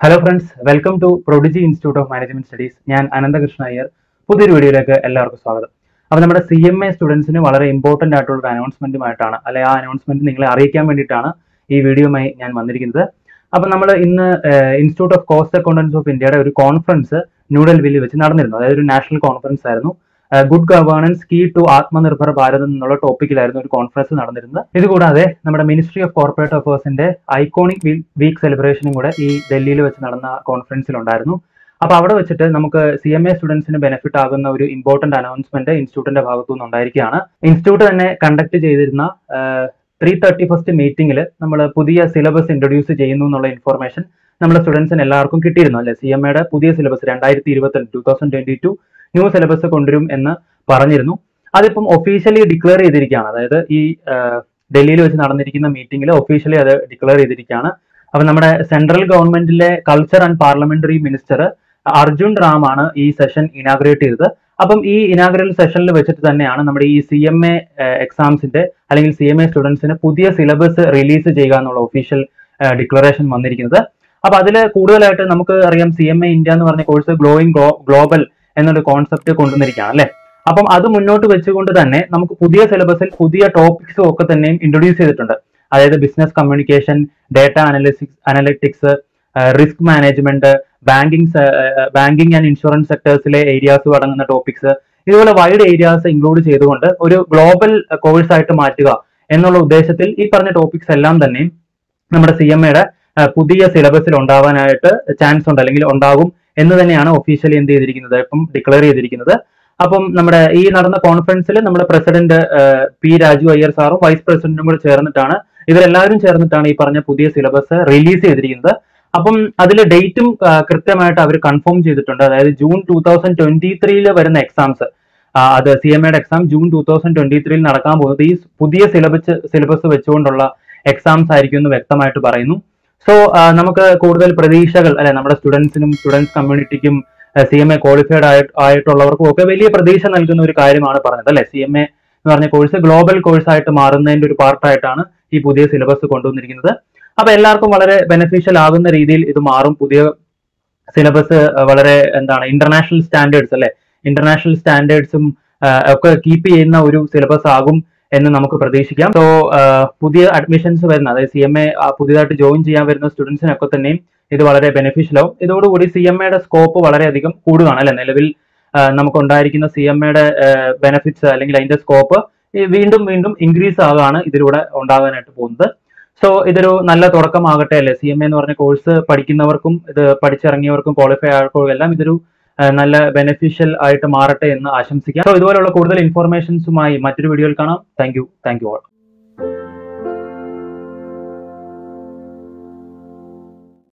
hello friends welcome to Prodigy Institute of Management Studies ഞാൻ അനന്തകൃഷ്ണ അയ്യർ പുതിയൊരു വീഡിയോയിലേക്ക് എല്ലാവർക്കും സ്വാഗതം അപ്പോൾ നമ്മുടെ സി എം എ സ്റ്റുഡൻസിന് വളരെ ഇമ്പോർട്ടന്റ് ആയിട്ടുള്ള ഒരു അനൗൺസ്മെന്റുമായിട്ടാണ് അല്ലെ ആ അനൗൺസ്മെന്റ് നിങ്ങളെ അറിയിക്കാൻ വേണ്ടിയിട്ടാണ് ഈ വീഡിയോയുമായി ഞാൻ വന്നിരിക്കുന്നത് അപ്പോൾ നമ്മൾ ഇന്ന് Institute of Cost Accountants of ഇന്ത്യയുടെ ഒരു കോൺഫറൻസ് ന്യൂഡൽഹിയിൽ വെച്ച് നടന്നിരുന്നു അതായത് ഒരു നാഷണൽ കോൺഫറൻസ് ആയിരുന്നു good governance key to Atmanirbhar Bharat എന്നുള്ള ടോപ്പിക്കിലായിരുന്നു ഒരു കോൺഫറൻസ് നടന്നിരുന്നത് ഇതുകൂടാതെ നമ്മുടെ മിനിസ്ട്രി ഓഫ് കോർപ്പറേറ്റ് അഫയേഴ്സിന്റെ ഐക്കോണിക് വീക്ക് സെലിബ്രേഷനും കൂടെ ഈ ഡൽഹിയിൽ വെച്ച് നടന്ന കോൺഫറൻസിൽ ഉണ്ടായിരുന്നു അപ്പൊ അവിടെ വെച്ചിട്ട് നമുക്ക് സി എം എ സ്റ്റുഡൻസിന് ബെനിഫിറ്റ് ആകുന്ന ഒരു ഇമ്പോർട്ടന്റ് അനൗൺസ്മെന്റ് ഇൻസ്റ്റിറ്റ്യൂട്ടിന്റെ ഭാഗത്തു നിന്ന് ഉണ്ടായിരിക്കുകയാണ് ഇൻസ്റ്റിറ്റ്യൂട്ട് തന്നെ കണ്ടക്ട് ചെയ്തിരുന്ന ത്രീ തേർട്ടി ഫസ്റ്റ് മീറ്റിംഗിൽ നമ്മൾ പുതിയ സിലബസ് ഇൻട്രൊഡ്യൂസ് ചെയ്യുന്നു എന്നുള്ള ഇൻഫർമേഷൻ നമ്മുടെ സ്റ്റുഡൻസിന് എല്ലാവർക്കും കിട്ടിയിരുന്നു അല്ലെ സി എം എയുടെ പുതിയ സിലബസ് രണ്ടായിരത്തി ഇരുപത്തി two thousand twenty two new syllabus കൊണ്ടുവരും എന്ന് പറഞ്ഞിരുന്നു അതിപ്പം ഒഫീഷ്യലി ഡിക്ലെയർ ചെയ്തിരിക്കുകയാണ് അതായത് ഈ ഡൽഹിയിൽ വെച്ച് നടന്നിരിക്കുന്ന മീറ്റിംഗിൽ ഒഫീഷ്യലി അത് ഡിക്ലെയർ ചെയ്തിരിക്കുകയാണ് അപ്പൊ നമ്മുടെ സെൻട്രൽ ഗവൺമെന്റിലെ culture and parliamentary minister Arjun Ram ആണ് ഈ സെഷൻ ഇനാഗ്രേറ്റ് ചെയ്തത് അപ്പം ഈ ഇനാഗ്രൽ സെഷനിൽ വെച്ചിട്ട് തന്നെയാണ് നമ്മുടെ ഈ സി എം എ എക്സാംസിന്റെ അല്ലെങ്കിൽ സി എം എ സ്റ്റുഡൻസിന് പുതിയ സിലബസ് റിലീസ് ചെയ്യുക എന്നുള്ള ഒഫീഷ്യൽ ഡിക്ലറേഷൻ വന്നിരിക്കുന്നത് അപ്പൊ അതിൽ കൂടുതലായിട്ട് നമുക്ക് അറിയാം സി എം എ ഇന്ത്യ എന്ന് പറഞ്ഞ കോഴ്സ് ഗ്ലോയിങ് ഗ്ലോബൽ എന്നൊരു കോൺസെപ്റ്റ് കൊണ്ടുവന്നിരിക്കുകയാണ് അല്ലെ അപ്പം അത് മുന്നോട്ട് വെച്ചുകൊണ്ട് തന്നെ നമുക്ക് പുതിയ സിലബസിൽ പുതിയ ടോപ്പിക്സും ഒക്കെ തന്നെയും ഇൻട്രൊഡ്യൂസ് ചെയ്തിട്ടുണ്ട് അതായത് business communication data analytics analytics risk management banking banking and insurance സെക്ടേഴ്സിലെ ഏരിയാസ് അടങ്ങുന്ന ടോപ്പിക്സ് ഇതുപോലെ വൈഡ് ഏരിയാസ് ഇൻക്ലൂഡ് ചെയ്തുകൊണ്ട് ഒരു ഗ്ലോബൽ കോഴ്സ് ആയിട്ട് മാറ്റുക എന്നുള്ള ഉദ്ദേശത്തിൽ ഈ പറഞ്ഞ ടോപ്പിക്സ് എല്ലാം തന്നെ നമ്മുടെ സി എം എയുടെ പുതിയ സിലബസിൽ ഉണ്ടാവാനായിട്ട് ചാൻസ് ഉണ്ട് അല്ലെങ്കിൽ ഉണ്ടാകും എന്ന് തന്നെയാണ് ഒഫീഷ്യലി എന്ത് ചെയ്തിരിക്കുന്നത് ഇപ്പം ഡിക്ലെയർ ചെയ്തിരിക്കുന്നത് അപ്പം നമ്മുടെ ഈ നടന്ന കോൺഫറൻസിൽ നമ്മുടെ പ്രസിഡന്റ് പി രാജു അയ്യർ സാറും വൈസ് പ്രസിഡന്റും കൂടെ ചേർന്നിട്ടാണ് ഇവരെല്ലാവരും ചേർന്നിട്ടാണ് ഈ പറഞ്ഞ പുതിയ സിലബസ് റിലീസ് ചെയ്തിരിക്കുന്നത് അപ്പം അതിൽ ഡേറ്റും കൃത്യമായിട്ട് അവർ കൺഫേം ചെയ്തിട്ടുണ്ട് അതായത് ജൂൺ ടൂ തൗസൻഡ് ട്വന്റി ത്രീയിൽ വരുന്ന എക്സാംസ് അത് സി എം എയുടെ exam June two thousand twenty ത്രീയിൽ നടക്കാൻ പോകുന്നത് ഈ പുതിയ സിലബസ് സിലബസ് വെച്ചുകൊണ്ടുള്ള എക്സാംസ് ആയിരിക്കും എന്ന് വ്യക്തമായിട്ട് പറയുന്നു സോ നമുക്ക് കൂടുതൽ പ്രതീക്ഷകൾ അല്ലെ നമ്മുടെ സ്റ്റുഡൻസിനും സ്റ്റുഡൻസ് കമ്മ്യൂണിറ്റിക്കും സി എം എ ക്വാളിഫൈഡ് ആയിട്ട് ആയിട്ടുള്ളവർക്കും ഒക്കെ വലിയ പ്രതീക്ഷ നൽകുന്ന ഒരു കാര്യമാണ് പറഞ്ഞത് അല്ലെ സി എം എ എന്ന് പറഞ്ഞ കോഴ്സ് ഗ്ലോബൽ കോഴ്സ് ആയിട്ട് മാറുന്നതിന്റെ ഒരു പാർട്ടായിട്ടാണ് ഈ പുതിയ സിലബസ് കൊണ്ടുവന്നിരിക്കുന്നത് അപ്പൊ എല്ലാവർക്കും വളരെ ബെനിഫിഷ്യൽ ആകുന്ന രീതിയിൽ ഇത് മാറും പുതിയ സിലബസ് വളരെ എന്താണ് ഇന്റർനാഷണൽ സ്റ്റാൻഡേർഡ്സ് അല്ലെ ഇന്റർനാഷണൽ സ്റ്റാൻഡേർഡ്സും ഒക്കെ കീപ്പ് ചെയ്യുന്ന ഒരു സിലബസ് ആകും എന്ന് നമുക്ക് പ്രതീക്ഷിക്കാം സോ പുതിയ അഡ്മിഷൻസ് വരുന്ന അതായത് സി എം എ പുതിയതായിട്ട് ജോയിൻ ചെയ്യാൻ വരുന്ന സ്റ്റുഡൻസിനൊക്കെ തന്നെയും ഇത് വളരെ ബെനിഫിഷ്യൽ ആവും ഇതോടുകൂടി സി എം എയുടെ സ്കോപ്പ് വളരെയധികം കൂടുകയാണ് അല്ലെ നിലവിൽ നമുക്ക് ഉണ്ടായിരിക്കുന്ന സി എം എയുടെ ബെനിഫിറ്റ്സ് അല്ലെങ്കിൽ അതിന്റെ സ്കോപ്പ് വീണ്ടും വീണ്ടും ഇൻക്രീസ് ആകാണ് ഇതിലൂടെ ഉണ്ടാകാനായിട്ട് പോകുന്നത് സോ ഇതൊരു നല്ല തുടക്കമാകട്ടെ അല്ലെ സി എം എ എന്ന് പറഞ്ഞ കോഴ്സ് പഠിക്കുന്നവർക്കും ഇത് പഠിച്ചിറങ്ങിയവർക്കും ക്വാളിഫൈ ആയവർക്കും എല്ലാം ഇതൊരു നല്ല ബെനിഫിഷ്യൽ ആയിട്ട് മാറട്ടെ എന്ന് ആശംസിക്കാം സോ ഇതുപോലുള്ള കൂടുതൽ ഇൻഫോർമേഷൻസുമായി മറ്റൊരു വീഡിയോയിൽ കാണാം thank you thank you all